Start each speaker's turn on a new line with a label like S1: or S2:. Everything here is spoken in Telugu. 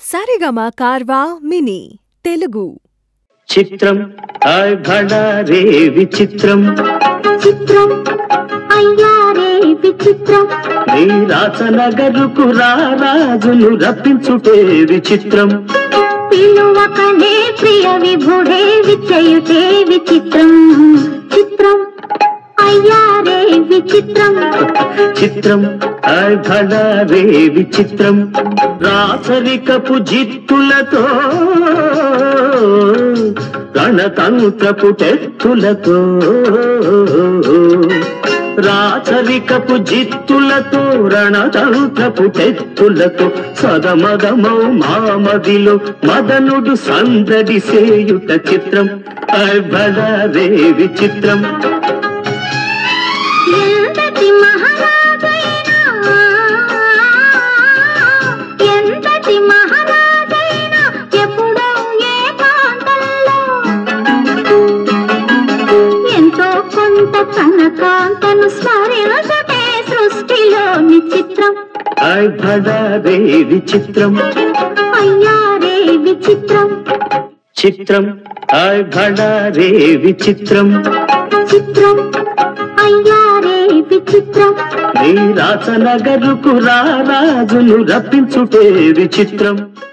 S1: సరిగమ కార్వా మినీ తెలుగు
S2: చిత్రం హాయ్ భడా రే విచిత్రం
S3: చిత్రం అయ్యారే విచిత్రం
S2: నీ రాచనగరుకు రారాజును రప్పించుటే విచిత్రం
S3: పిలువకనే ప్రియ విభుడే విచయుటే విచిత్రం చిత్రం అయ్యారే విచిత్రం
S2: చిత్రం హాయ్ భడా రే విచిత్రం రాచరికపు జిత్తులతో రణతంత్రపు టెత్తులతో రాచరికపు జిత్తులతో రణతంత్రపు టెత్తులతో సదమదమౌ మామదిలో మదనుడు సందడి సేయుట చిత్రం హాయ్ భడా రే విచిత్రం
S3: ఎంతటి మహారాజైనా ఎంతటి మహారాజైనా ఎప్పుడో ఏకాంతంలో ఎంతో కొంత తన కాంతను స్మరించటే సృష్టిలోని చిత్రం
S2: హాయ్ భడా రే విచిత్రం
S3: అయ్యారే విచిత్రం
S2: చిత్రం హాయ్ భడా రే విచిత్రం
S3: చిత్రం అయ్యారే విచిత్రం
S2: నీ రాచనగరుకు రారాజును రప్పించుటే విచిత్రం